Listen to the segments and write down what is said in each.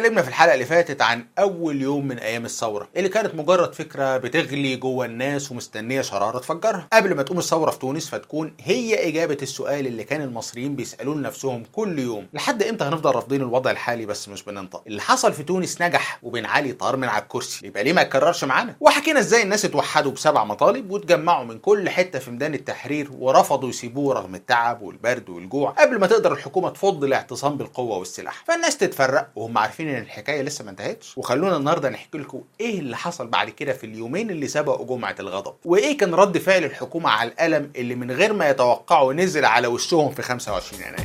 اتكلمنا في الحلقه اللي فاتت عن اول يوم من ايام الثوره اللي كانت مجرد فكره بتغلي جوه الناس ومستنيه شراره تفجرها قبل ما تقوم الثوره في تونس فتكون هي اجابه السؤال اللي كان المصريين بيسالوه لنفسهم كل يوم لحد امتى هنفضل رافضين الوضع الحالي بس مش بننطق اللي حصل في تونس نجح وبن علي طار من على الكرسي يبقى ليه ما يتكررش معانا وحكينا ازاي الناس اتوحدوا بسبع مطالب واتجمعوا من كل حته في ميدان التحرير ورفضوا يسيبوه رغم التعب والبرد والجوع قبل ما تقدر الحكومه تفض الاعتصام بالقوه والسلاح فالناس تتفرق وهم عارفين ان الحكايه لسه ما انتهتش وخلونا النهارده نحكي لكم ايه اللي حصل بعد كده في اليومين اللي سبقوا جمعه الغضب وايه كان رد فعل الحكومه على الالم اللي من غير ما يتوقعوا نزل على وشهم في 25 يناير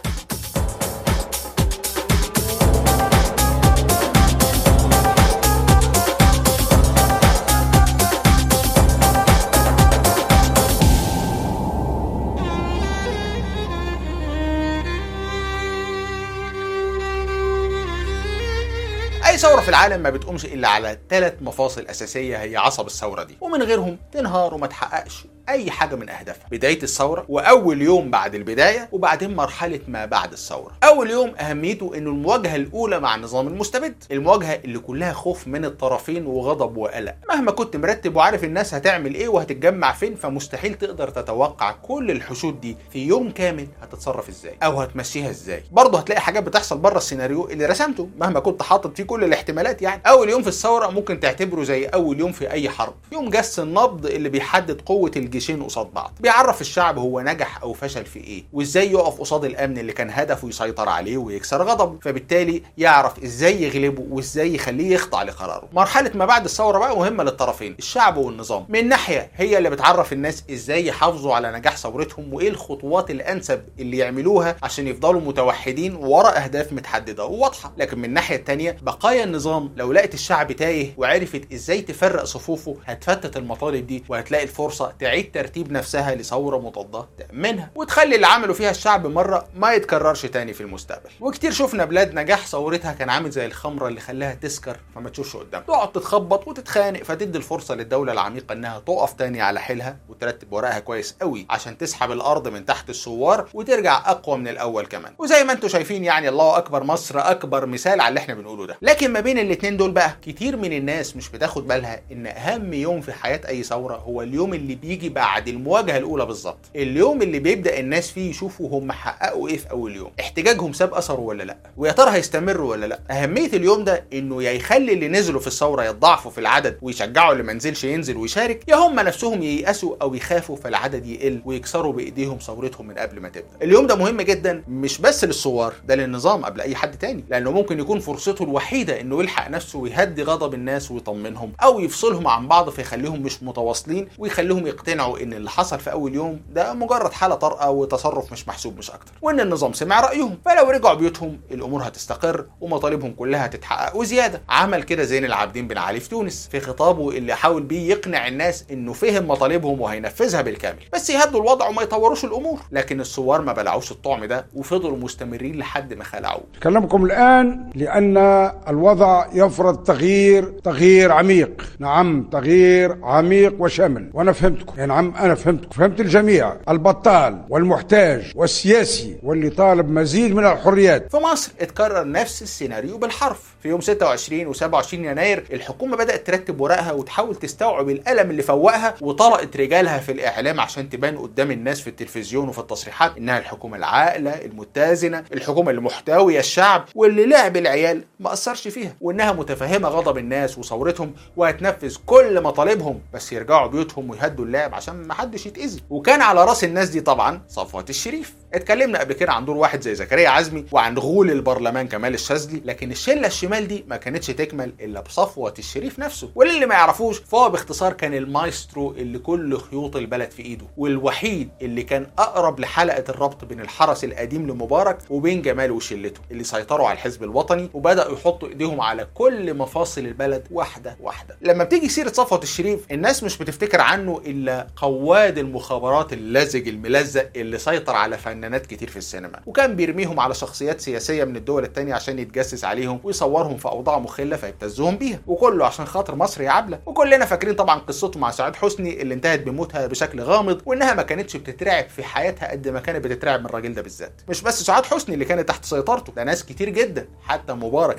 اي ثوره في العالم ما بتقومش الا على ثلاث مفاصل اساسيه هي عصب الثوره دي ومن غيرهم تنهار وما تحققش اي حاجه من اهدافها بدايه الثوره واول يوم بعد البدايه وبعدين مرحله ما بعد الثوره اول يوم اهميته انه المواجهه الاولى مع النظام المستبد المواجهه اللي كلها خوف من الطرفين وغضب وقلق مهما كنت مرتب وعارف الناس هتعمل ايه وهتتجمع فين فمستحيل تقدر تتوقع كل الحشود دي في يوم كامل هتتصرف ازاي او هتمشيها ازاي برضه هتلاقي حاجات بتحصل بره السيناريو اللي رسمته مهما كنت حاطط فيه كل الاحتمالات يعني اول يوم في الثوره ممكن تعتبره زي اول يوم في اي حرب يوم جس النبض اللي بيحدد قوه الجيشين قصاد بعض بيعرف الشعب هو نجح او فشل في ايه وازاي يقف قصاد الامن اللي كان هدفه يسيطر عليه ويكسر غضبه فبالتالي يعرف ازاي يغلبه وازاي يخليه يخضع لقراره مرحله ما بعد الثوره بقى مهمه للطرفين الشعب والنظام من ناحيه هي اللي بتعرف الناس ازاي يحافظوا على نجاح ثورتهم وايه الخطوات الانسب اللي يعملوها عشان يفضلوا متوحدين ورا اهداف متحدده وواضحه لكن من الناحيه الثانيه بقايا النظام لو لقت الشعب تايه وعرفت ازاي تفرق صفوفه هتفتت المطالب دي وهتلاقي الفرصه تعيد ترتيب نفسها لثوره مضاده تامنها وتخلي اللي عمله فيها الشعب مره ما يتكررش تاني في المستقبل وكتير شفنا بلاد نجاح ثورتها كان عامل زي الخمره اللي خلاها تسكر فما تشوفش قدام تقعد تتخبط وتتخانق فتدي الفرصه للدوله العميقه انها تقف تاني على حيلها وترتب ورقها كويس قوي عشان تسحب الارض من تحت الثوار وترجع اقوى من الاول كمان وزي ما انتم شايفين يعني الله اكبر مصر اكبر مثال على اللي احنا بنقوله ده لكن ما بين الاتنين دول بقى كتير من الناس مش بتاخد بالها ان اهم يوم في حياه اي ثوره هو اليوم اللي بيجي بعد المواجهه الاولى بالظبط اليوم اللي بيبدا الناس فيه يشوفوا هم حققوا ايه في اول يوم احتجاجهم ساب اثره ولا لا ويا ترى هيستمروا ولا لا اهميه اليوم ده انه يا يخلي اللي نزلوا في الثوره يتضاعفوا في العدد ويشجعوا اللي ما نزلش ينزل ويشارك يا هم نفسهم ييأسوا او يخافوا فالعدد يقل ويكسروا بايديهم ثورتهم من قبل ما تبدا اليوم ده مهم جدا مش بس للثوار ده للنظام قبل اي حد تاني لانه ممكن يكون فرصته الوحيده انه يلحق نفسه ويهدي غضب الناس ويطمنهم او يفصلهم عن بعض فيخليهم مش متواصلين ويخليهم يقتنعوا ان اللي حصل في اول يوم ده مجرد حاله طارئه وتصرف مش محسوب مش اكتر وان النظام سمع رايهم فلو رجعوا بيوتهم الامور هتستقر ومطالبهم كلها هتتحقق وزياده عمل كده زين العابدين بن علي في تونس في خطابه اللي حاول بيه يقنع الناس انه فهم مطالبهم وهينفذها بالكامل بس يهدوا الوضع وما يطوروش الامور لكن الثوار ما بلعوش الطعم ده وفضلوا مستمرين لحد ما خلعوه أكلمكم الآن لأن الوضع يفرض تغيير تغيير عميق نعم تغيير عميق وشامل وأنا فهمتكم يا نعم أنا فهمتكم فهمت الجميع البطال والمحتاج والسياسي واللي طالب مزيد من الحريات في مصر اتكرر نفس السيناريو بالحرف في يوم 26 و27 يناير الحكومه بدات ترتب ورقها وتحاول تستوعب الالم اللي فوقها وطلقت رجالها في الاعلام عشان تبان قدام الناس في التلفزيون وفي التصريحات انها الحكومه العاقله المتزنه الحكومه اللي محتويه الشعب واللي لعب العيال ما اثرش فيها وانها متفهمه غضب الناس وثورتهم وهتنفذ كل مطالبهم بس يرجعوا بيوتهم ويهدوا اللعب عشان ما حدش يتاذي وكان على راس الناس دي طبعا صفوت الشريف اتكلمنا قبل كده عن دور واحد زي زكريا عزمي وعن غول البرلمان كمال الشاذلي لكن الشله الشمال دي ما كانتش تكمل الا بصفوه الشريف نفسه وللي ما يعرفوش فهو باختصار كان المايسترو اللي كل خيوط البلد في ايده والوحيد اللي كان اقرب لحلقه الربط بين الحرس القديم لمبارك وبين جمال وشلته اللي سيطروا على الحزب الوطني وبداوا يحطوا ايديهم على كل مفاصل البلد واحده واحده لما بتيجي سيره صفوه الشريف الناس مش بتفتكر عنه الا قواد المخابرات اللزج الملزق اللي سيطر على فنانات كتير في السينما وكان بيرميهم على شخصيات سياسيه من الدول التانية عشان يتجسس عليهم ويصورهم في اوضاع مخله فيبتزهم بيها وكله عشان خاطر مصر يا عبله وكلنا فاكرين طبعا قصته مع سعاد حسني اللي انتهت بموتها بشكل غامض وانها ما كانتش بتترعب في حياتها قد ما كانت بتترعب من الراجل ده بالذات مش بس سعاد حسني اللي كانت تحت سيطرته ده ناس كتير جدا حتى مبارك نفسه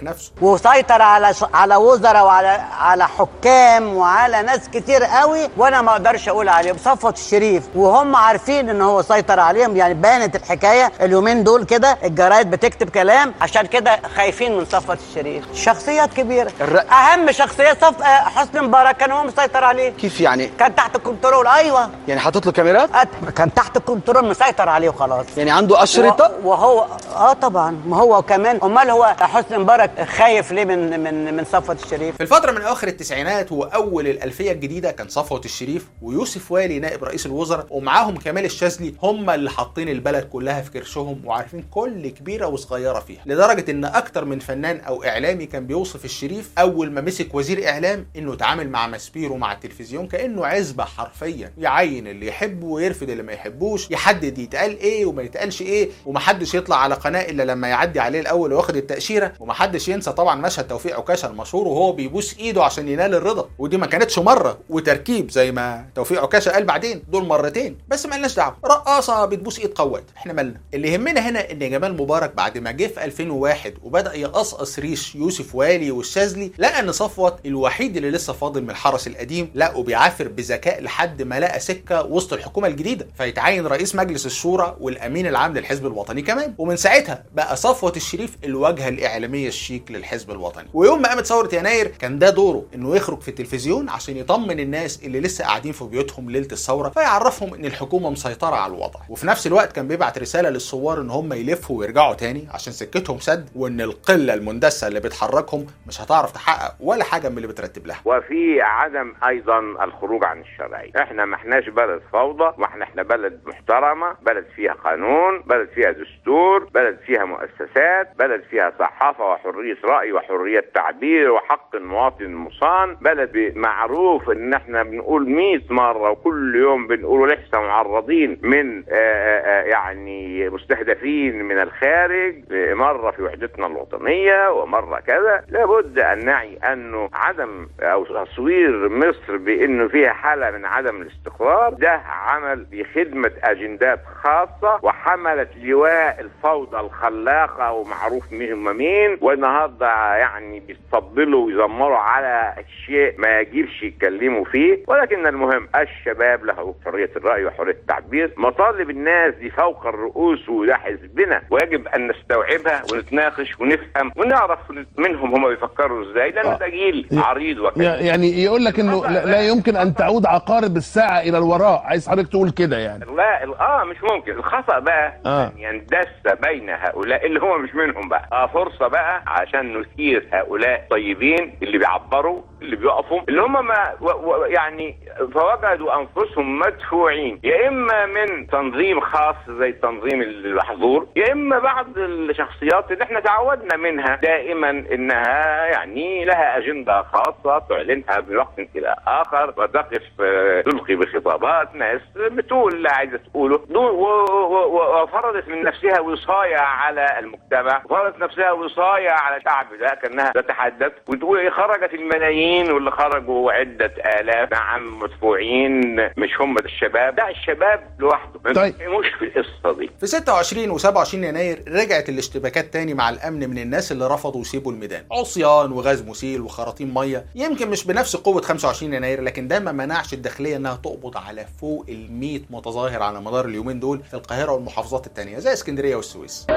وسيطر على ش... على وزراء وعلى على حكام وعلى ناس كتير قوي وانا ما اقدرش اقول عليهم صفوت الشريف وهم عارفين ان هو سيطر عليهم يعني بانت الحكايه اليومين دول كده الجرايد بتكتب كلام عشان كده خايفين من صفوت الشريف شخصيات كبيره الر- اهم شخصيه صف... آه، حسني مبارك كان هو مسيطر عليه كيف يعني كان تحت الكنترول ايوه يعني حاطط له كاميرات أت- كان تحت الكنترول مسيطر عليه وخلاص يعني عنده اشرطه و- وهو اه طبعا ما هو كمان امال هو حسني مبارك خايف ليه من من من صفوت الشريف في الفترة من أواخر التسعينات وأول الألفية الجديدة كان صفوت الشريف ويوسف والي نائب رئيس الوزراء ومعاهم كمال الشاذلي هم اللي حاطين البلد كلها في كرشهم وعارفين كل كبيرة وصغيرة فيها لدرجة إن أكتر من فنان أو إعلامي كان بيوصف الشريف أول ما مسك وزير إعلام إنه اتعامل مع مسبير ومع التلفزيون كأنه عزبة حرفيا يعين اللي يحبه ويرفض اللي ما يحبوش يحدد يتقال إيه وما يتقالش إيه ومحدش يطلع على قناة إلا لما يعدي عليه الأول وياخد التأشيرة ومحدش ينسى طبعا مشهد توفيق عكاشة المشهور وهو بيبوس إيده عشان ينال الرضا ودي ما كانتش مرة وتركيب زي ما توفيق عكاشة قال بعدين دول مرتين بس مالناش دعوة رقاصة بتبوس إيد قواد إحنا مالنا اللي يهمنا هنا إن جمال مبارك بعد ما جه في 2001 وبدأ يقصقص ريش يوسف والي والشاذلي لقى إن صفوت الوحيد اللي لسه فاضل من الحرس القديم لا وبيعافر بذكاء لحد ما لقى سكة وسط الحكومة الجديدة فيتعين رئيس مجلس الشورى والأمين العام للحزب الوطني كمان ومن ساعتها بقى صفوت الشريف الواجهة الإعلامية الشيك للحزب الوطني ويوم ما قامت ثورة يناير كان ده دوره إنه يخرج في التلفزيون عشان يطمن الناس اللي لسه قاعدين في بيوتهم ليلة الثورة فيعرفهم إن الحكومة مسيطرة على الوضع وفي نفس الوقت كان بيبعت رسالة للثوار إن هم يلفوا ويرجعوا تاني عشان سكتهم سد وإن القلة المندسة اللي بتحركهم مش هتعرف تحقق ولا حاجة من اللي بترتب لها وفي عدم ايضا الخروج عن الشرعيه احنا ما احناش بلد فوضى واحنا احنا بلد محترمه بلد فيها قانون بلد فيها دستور بلد فيها مؤسسات بلد فيها صحافه وحريه راي وحريه تعبير وحق المواطن المصان بلد معروف ان احنا بنقول 100 مره وكل يوم بنقول لسه معرضين من آه، آه، يعني مستهدفين من الخارج آه، مره في وحدتنا الوطنيه ومره كذا لابد ان نعي انه عدم او تصوير مصر بانه فيها حاله من عدم الاستقرار ده عمل بخدمه اجندات خاصه وحملت لواء الفوضى الخلاقه ومعروف مين هم مين والنهارده يعني بيتفضلوا ويزمروا على الشيء ما يجبش يتكلموا فيه ولكن المهم الشباب له حريه الراي وحريه التعبير مطالب الناس دي فوق الرؤوس وده حزبنا ويجب ان نستوعبها ونتناقش ونفهم ونعرف منهم هم بيفكروا ازاي لان ده جيل عريض وكذا يعني يقول لك انه لا لا يمكن ان تعود عقارب الساعه الى الوراء عايز حضرتك تقول كده يعني لا ال- اه مش ممكن الخطا بقى آه. ان يندس بين هؤلاء اللي هم مش منهم بقى اه فرصه بقى عشان نثير هؤلاء طيبين اللي بيعبروا اللي بيقفوا اللي هم ما و و يعني فوجدوا انفسهم مدفوعين يا اما من تنظيم خاص زي التنظيم المحظور يا اما بعض الشخصيات اللي احنا تعودنا منها دائما انها يعني لها اجنده خاصه تعلنها من وقت الى اخر وتقف آه، تلقي بخطابات ناس بتقول اللي عايزه تقوله دون- و- و- و- وفرضت من نفسها وصايه على المجتمع وفرضت نفسها وصايه على الشعب ده كانها تتحدث وتقول إيه خرجت الملايين واللي خرجوا عده الاف نعم مدفوعين مش هم ده الشباب ده الشباب لوحده ما طيب. مش في القصه دي في 26 و27 يناير رجعت الاشتباكات تاني مع الامن من الناس اللي رفضوا يسيبوا الميدان عصيان وغاز مسيل وخراطيم ميه يمكن مش بنفس قوه 25 يناير لكن ده ما منعش الداخليه انها تقبض على فوق ال 100 متظاهر على مدار اليومين دول في القاهره والمحافظات التانيه زي اسكندريه والسويس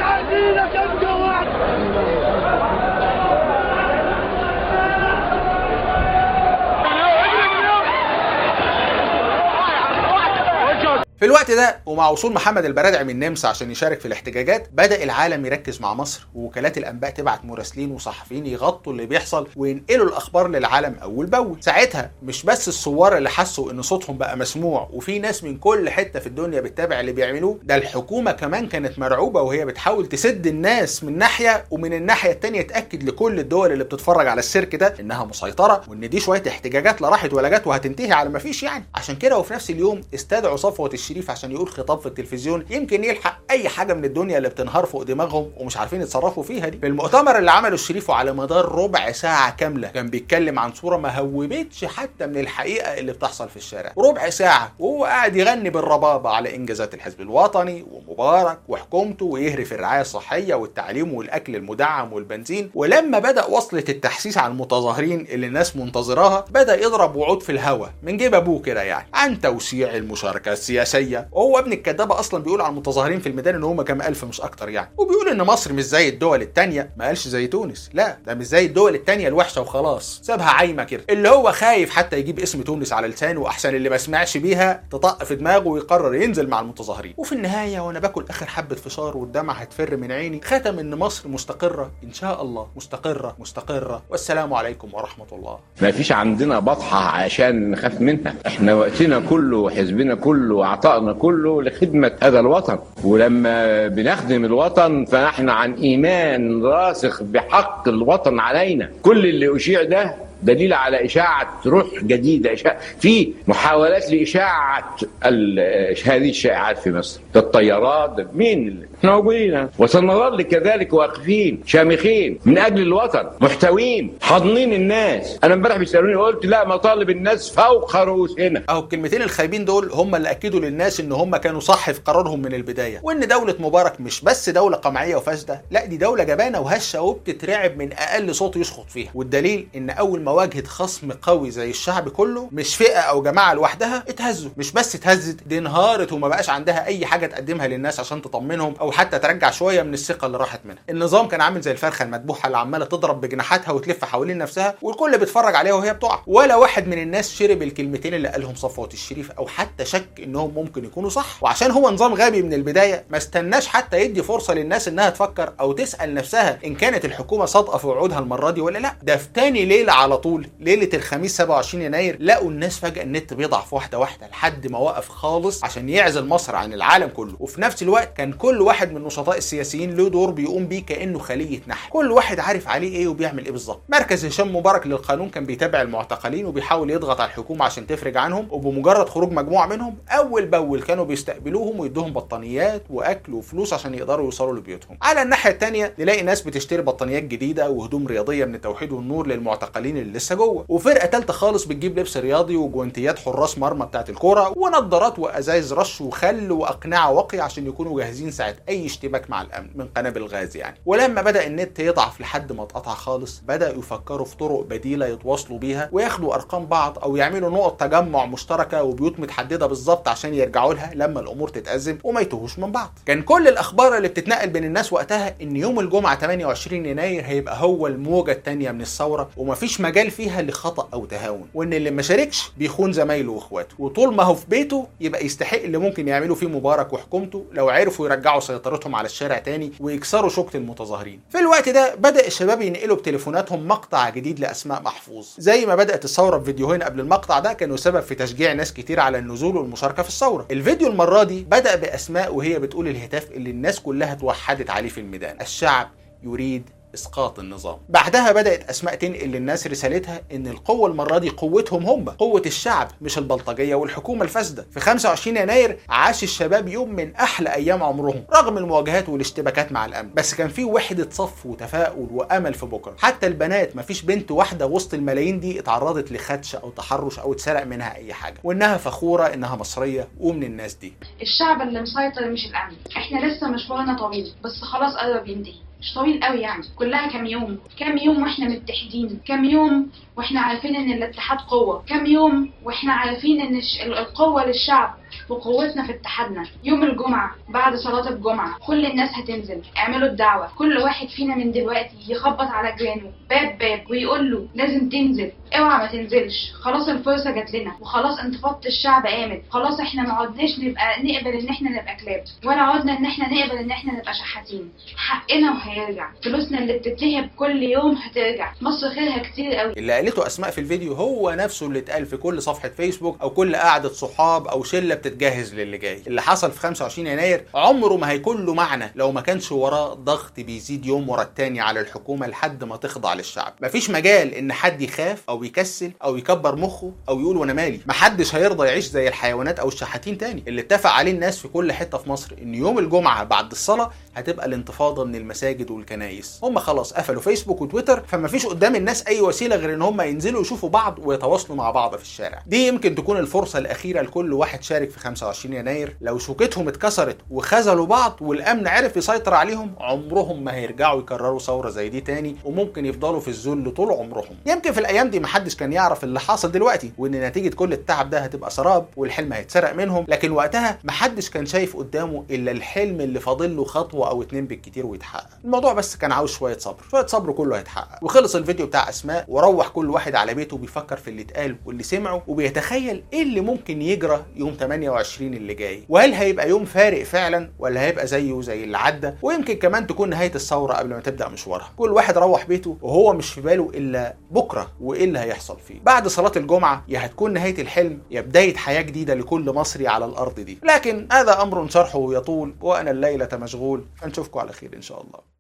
في الوقت ده ومع وصول محمد البرادعي من النمسا عشان يشارك في الاحتجاجات بدا العالم يركز مع مصر ووكالات الانباء تبعت مراسلين وصحفيين يغطوا اللي بيحصل وينقلوا الاخبار للعالم اول باول ساعتها مش بس الثوار اللي حسوا ان صوتهم بقى مسموع وفي ناس من كل حته في الدنيا بتتابع اللي بيعملوه ده الحكومه كمان كانت مرعوبه وهي بتحاول تسد الناس من ناحيه ومن الناحيه التانيه تاكد لكل الدول اللي بتتفرج على السيرك ده انها مسيطره وان دي شويه احتجاجات لا راحت ولا جت وهتنتهي على ما فيش يعني عشان كده وفي نفس اليوم استدعوا صفوه الشريف الشريف عشان يقول خطاب في التلفزيون يمكن يلحق اي حاجه من الدنيا اللي بتنهار فوق دماغهم ومش عارفين يتصرفوا فيها دي في المؤتمر اللي عمله الشريف وعلى مدار ربع ساعه كامله كان بيتكلم عن صوره ما هوبتش حتى من الحقيقه اللي بتحصل في الشارع ربع ساعه وهو قاعد يغني بالربابه على انجازات الحزب الوطني ومبارك وحكومته ويهرف الرعايه الصحيه والتعليم والاكل المدعم والبنزين ولما بدا وصله التحسيس على المتظاهرين اللي الناس منتظراها بدا يضرب وعود في الهوا من جيب ابوه كده يعني عن توسيع المشاركه السياسيه وهو ابن الكدابه اصلا بيقول على المتظاهرين في الميدان ان هم كام الف مش اكتر يعني وبيقول ان مصر مش زي الدول التانية ما قالش زي تونس لا ده مش زي الدول التانية الوحشه وخلاص سابها عايمه كده اللي هو خايف حتى يجيب اسم تونس على لسانه واحسن اللي ما سمعش بيها تطق في دماغه ويقرر ينزل مع المتظاهرين وفي النهايه وانا باكل اخر حبه فشار والدمعه هتفر من عيني ختم ان مصر مستقره ان شاء الله مستقره مستقره والسلام عليكم ورحمه الله ما فيش عندنا بطحة عشان نخاف منها احنا وقتنا كله وحزبنا كله وعطائنا كله لخدمة هذا الوطن ولما بنخدم الوطن فنحن عن ايمان راسخ بحق الوطن علينا كل اللي اشيع ده دليل على إشاعة روح جديدة إشاعة في محاولات لإشاعة ال- هذه الشائعات في مصر ده الطيارات ده مين اللي احنا موجودين وسنظل كذلك واقفين شامخين من أجل الوطن محتوين حاضنين الناس أنا امبارح بيسألوني قلت لا مطالب الناس فوق رؤوسنا اهو الكلمتين الخايبين دول هم اللي اكدوا للناس ان هم كانوا صح في قرارهم من البدايه وان دوله مبارك مش بس دوله قمعيه وفاسده لا دي دوله جبانه وهشه وبتترعب من اقل صوت يسقط فيها والدليل ان اول ما واجهت خصم قوي زي الشعب كله مش فئه او جماعه لوحدها اتهزوا مش بس اتهزت دي انهارت وما بقاش عندها اي حاجه تقدمها للناس عشان تطمنهم او حتى ترجع شويه من الثقه اللي راحت منها النظام كان عامل زي الفرخه المذبوحه اللي عماله تضرب بجناحاتها وتلف حوالين نفسها والكل بيتفرج عليها وهي بتقع ولا واحد من الناس شرب الكلمتين اللي قالهم صفوت الشريف او حتى شك انهم ممكن يكونوا صح وعشان هو نظام غبي من البدايه ما استناش حتى يدي فرصه للناس انها تفكر او تسال نفسها ان كانت الحكومه صادقه في وعودها المره دي ولا لا ده في تاني ليله على طول ليله الخميس 27 يناير لقوا الناس فجاه النت بيضعف واحده واحده لحد ما وقف خالص عشان يعزل مصر عن العالم كله وفي نفس الوقت كان كل واحد من نشطاء السياسيين له دور بيقوم بيه كانه خليه نحل كل واحد عارف عليه ايه وبيعمل ايه بالظبط مركز هشام مبارك للقانون كان بيتابع المعتقلين وبيحاول يضغط على الحكومه عشان تفرج عنهم وبمجرد خروج مجموعه منهم اول باول كانوا بيستقبلوهم ويدوهم بطانيات واكل وفلوس عشان يقدروا يوصلوا لبيوتهم على الناحيه الثانيه نلاقي ناس بتشتري بطانيات جديده وهدوم رياضيه من التوحيد والنور للمعتقلين اللي لسه جوه وفرقه ثالثه خالص بتجيب لبس رياضي وجوانتيات حراس مرمى بتاعت الكوره ونظارات وازايز رش وخل واقنعه واقي عشان يكونوا جاهزين ساعه اي اشتباك مع الامن من قنابل الغاز يعني ولما بدا النت يضعف لحد ما اتقطع خالص بداوا يفكروا في طرق بديله يتواصلوا بيها وياخدوا ارقام بعض او يعملوا نقط تجمع مشتركه وبيوت متحدده بالظبط عشان يرجعوا لها لما الامور تتازم وما يتوهوش من بعض كان كل الاخبار اللي بتتنقل بين الناس وقتها ان يوم الجمعه 28 يناير هيبقى هو الموجه الثانيه من الثوره ومفيش مجال فيها لخطا او تهاون وان اللي ما شاركش بيخون زمايله واخواته وطول ما هو في بيته يبقى يستحق اللي ممكن يعملوا فيه مبارك وحكومته لو عرفوا يرجعوا سيطرتهم على الشارع تاني ويكسروا شوكة المتظاهرين في الوقت ده بدا الشباب ينقلوا بتليفوناتهم مقطع جديد لاسماء محفوظ زي ما بدات الثوره بفيديوهين قبل المقطع ده كانوا سبب في تشجيع ناس كتير على النزول والمشاركه في الثوره الفيديو المره دي بدا باسماء وهي بتقول الهتاف اللي الناس كلها توحدت عليه في الميدان الشعب يريد اسقاط النظام بعدها بدات اسماء تنقل للناس رسالتها ان القوه المره دي قوتهم هم قوه الشعب مش البلطجيه والحكومه الفاسده في 25 يناير عاش الشباب يوم من احلى ايام عمرهم رغم المواجهات والاشتباكات مع الامن بس كان في وحده صف وتفاؤل وامل في بكره حتى البنات مفيش بنت واحده وسط الملايين دي اتعرضت لخدش او تحرش او اتسرق منها اي حاجه وانها فخوره انها مصريه ومن الناس دي الشعب اللي مسيطر مش الامن احنا لسه مشوارنا طويل بس خلاص قرب ينتهي مش طويل قوي يعني كلها كام يوم كام يوم واحنا متحدين كام يوم واحنا عارفين ان الاتحاد قوه كام يوم واحنا عارفين ان الش- القوه للشعب وقوتنا في اتحادنا يوم الجمعة بعد صلاة الجمعة كل الناس هتنزل اعملوا الدعوة كل واحد فينا من دلوقتي يخبط على جيرانه باب باب ويقول له لازم تنزل اوعى ما تنزلش خلاص الفرصة جات لنا وخلاص انتفاضة الشعب قامت خلاص احنا ما عدناش نبقى نقبل ان احنا نبقى كلاب ولا عدنا ان احنا نقبل ان احنا نبقى شحاتين حقنا هيرجع فلوسنا اللي بتتنهب كل يوم هترجع مصر خيرها كتير قوي اللي قالته اسماء في الفيديو هو نفسه اللي اتقال في كل صفحه فيسبوك او كل قعده صحاب او شله بتتجهز للي جاي اللي حصل في 25 يناير عمره ما هيكون له معنى لو ما كانش وراه ضغط بيزيد يوم ورا التاني على الحكومه لحد ما تخضع للشعب مفيش مجال ان حد يخاف او يكسل او يكبر مخه او يقول وانا مالي محدش هيرضى يعيش زي الحيوانات او الشحاتين تاني اللي اتفق عليه الناس في كل حته في مصر ان يوم الجمعه بعد الصلاه هتبقى الانتفاضه من المساجد والكنايس هم خلاص قفلوا فيسبوك وتويتر فمفيش قدام الناس اي وسيله غير ان هم ينزلوا يشوفوا بعض ويتواصلوا مع بعض في الشارع دي يمكن تكون الفرصه الاخيره لكل واحد شارك في 25 يناير لو شوكتهم اتكسرت وخذلوا بعض والامن عرف يسيطر عليهم عمرهم ما هيرجعوا يكرروا ثوره زي دي تاني وممكن يفضلوا في الذل طول عمرهم يمكن في الايام دي محدش كان يعرف اللي حاصل دلوقتي وان نتيجه كل التعب ده هتبقى سراب والحلم هيتسرق منهم لكن وقتها محدش كان شايف قدامه الا الحلم اللي فاضل له خطوه او اتنين بالكتير ويتحقق الموضوع بس كان عاوز شويه صبر شويه صبر كله هيتحقق وخلص الفيديو بتاع اسماء وروح كل واحد على بيته بيفكر في اللي اتقال واللي سمعه وبيتخيل ايه اللي ممكن يجرى يوم 28 اللي جاي وهل هيبقى يوم فارق فعلا ولا هيبقى زيه زي اللي عدى ويمكن كمان تكون نهايه الثوره قبل ما تبدا مشوارها كل واحد روح بيته وهو مش في باله الا بكره وايه اللي هيحصل فيه بعد صلاه الجمعه يا هتكون نهايه الحلم يا بدايه حياه جديده لكل مصري على الارض دي لكن هذا امر شرحه يطول وانا الليله مشغول فنشوفكم على خير ان شاء الله